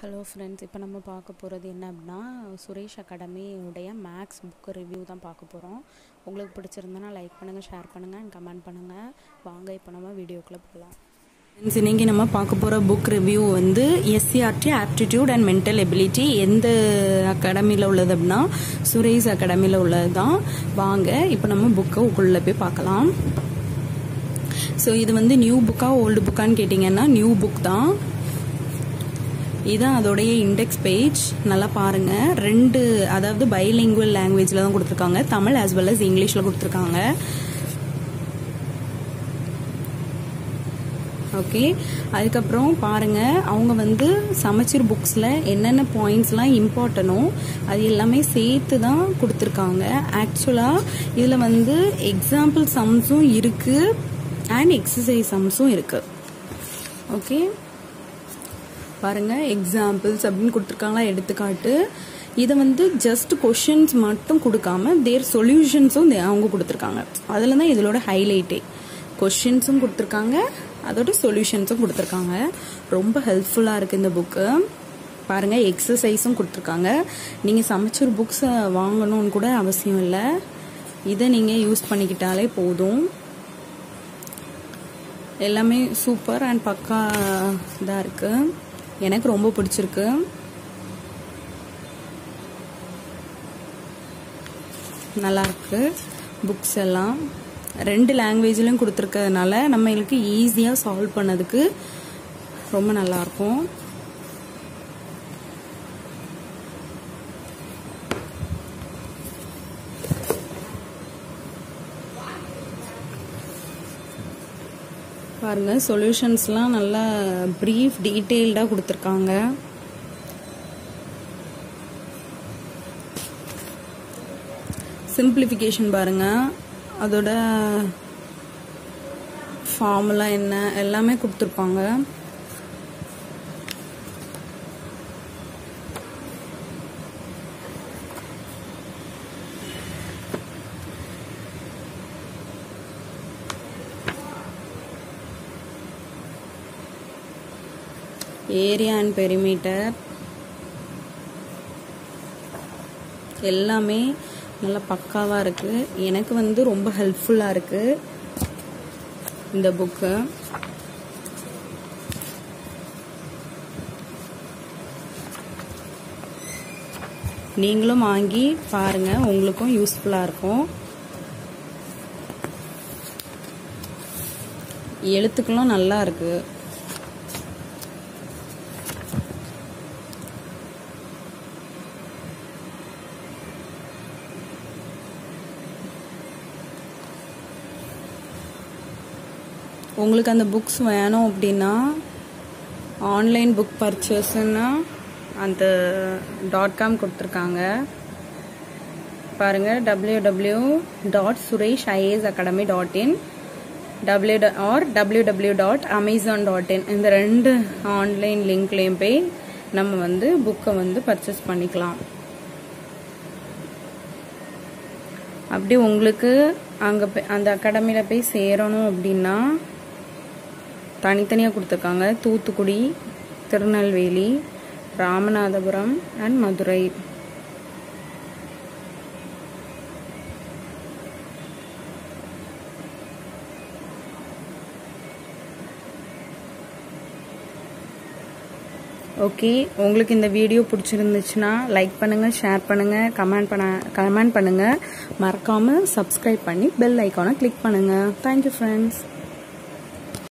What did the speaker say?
hello friends இப்போ நம்ம பார்க்க போகிறது என்ன அப்படின்னா சுரேஷ் அகாடமியுடைய மேக்ஸ் புக்கு ரிவ்யூ தான் பார்க்க போகிறோம் உங்களுக்கு பிடிச்சிருந்தனா லைக் பண்ணுங்கள் ஷேர் பண்ணுங்கள் அண்ட் கமெண்ட் பண்ணுங்கள் வாங்க இப்போ நம்ம வீடியோக்குள்ளே போகலாம் ஃப்ரெண்ட்ஸ் இன்னைக்கு நம்ம பார்க்க போகிற புக் ரிவ்யூ வந்து SCRT aptitude and mental ability எந்த அகாடமியில் உள்ளது அப்படின்னா சுரேஷ் அகாடமியில் உள்ளது தான் வாங்க இப்போ நம்ம புக்கை உள்ளே போய் பார்க்கலாம் ஸோ இது வந்து நியூ புக்கா ஓல்டு புக்கான்னு கேட்டிங்கன்னா நியூ புக் தான் இதான் அதோடைய இண்டெக்ஸ் பேஜ் நல்லா பாருங்க ரெண்டு அதாவது பைலிங்குவல் லாங்குவேஜில் தான் கொடுத்துருக்காங்க தமிழ் ஆஸ் வெல் அஸ் இங்கிலீஷில் கொடுத்துருக்காங்க ஓகே அதுக்கப்புறம் பாருங்க அவங்க வந்து சமச்சீர் புக்ஸில் என்னென்ன பாயிண்ட்ஸ்லாம் இம்பார்ட்டனோ அது எல்லாமே சேர்த்து தான் கொடுத்துருக்காங்க ஆக்சுவலாக இதில் வந்து எக்ஸாம்பிள் சம்ஸும் இருக்குது அண்ட் எக்ஸசைஸ் சம்ஸும் இருக்குது ஓகே பாருங்க எக்ஸாம்பிள்ஸ் அப்படின்னு கொடுத்துருக்காங்களா எடுத்துக்காட்டு இதை வந்து ஜஸ்ட் கொஷின்ஸ் மட்டும் கொடுக்காம தேர் சொல்யூஷன்ஸும் அவங்க கொடுத்துருக்காங்க அதில் தான் இதோட ஹைலைட்டே கொஷின்ஸும் கொடுத்துருக்காங்க அதோட சொல்யூஷன்ஸும் கொடுத்துருக்காங்க ரொம்ப ஹெல்ப்ஃபுல்லாக இருக்குது இந்த புக்கு பாருங்கள் எக்ஸசைஸும் கொடுத்துருக்காங்க நீங்கள் சமைச்சர் புக்ஸை வாங்கணும்னு கூட அவசியம் இல்லை இதை நீங்கள் யூஸ் பண்ணிக்கிட்டாலே போதும் எல்லாமே சூப்பர் அண்ட் பக்கா இதாக இருக்குது எனக்கு ரொம்ப பிடிச்சிருக்கு நல்லா இருக்கு புக்ஸ் எல்லாம் ரெண்டு லாங்குவேஜ்லையும் கொடுத்துருக்கிறதுனால நம்மளுக்கு ஈஸியாக சால்வ் பண்ணதுக்கு ரொம்ப நல்லா இருக்கும் பாருங்க சொல்யூஷன்ஸ்லாம் நல்லா ப்ரீஃப் டீட்டெயில்டாக கொடுத்துருக்காங்க சிம்பிளிஃபிகேஷன் பாருங்க அதோட ஃபார்முலா என்ன எல்லாமே கொடுத்துருப்பாங்க ஏரியா அண்ட் பெரிமீட்டர் எல்லாமே நல்லா பக்காவாக இருக்குது எனக்கு வந்து ரொம்ப ஹெல்ப்ஃபுல்லாக இருக்குது இந்த புக்கு நீங்களும் வாங்கி பாருங்கள் உங்களுக்கும் யூஸ்ஃபுல்லாக இருக்கும் எழுத்துக்களும் நல்லா இருக்குது உங்களுக்கு அந்த புக்ஸ் வேணும் அப்படின்னா ஆன்லைன் புக் பர்ச்சேஸ்ன்னா அந்த டாட் காம் கொடுத்துருக்காங்க பாருங்கள் W W dot Suresh IAS academy dot in W or W W dot Amazon dot in இந்த ரெண்டு ஆன்லைன் லிங்க்லேயும் போய் நம்ம வந்து புக்கை வந்து பர்ச்சேஸ் பண்ணிக்கலாம் அப்படி உங்களுக்கு அங்கே அந்த அகாடமியில் போய் சேரணும் அப்படின்னா தனித்தனியாக கொடுத்துருக்காங்க தூத்துக்குடி திருநெல்வேலி ராமநாதபுரம் அண்ட் மதுரை ஓகே உங்களுக்கு இந்த வீடியோ பிடிச்சிருந்துச்சுன்னா லைக் பண்ணுங்கள் ஷேர் பண்ணுங்கள் கமெண்ட் பண்ண கமெண்ட் பண்ணுங்கள் மறக்காமல் சப்ஸ்கிரைப் பண்ணி பெல் ஐக்கானை கிளிக் பண்ணுங்கள் தேங்க்யூ ஃப்ரெண்ட்ஸ்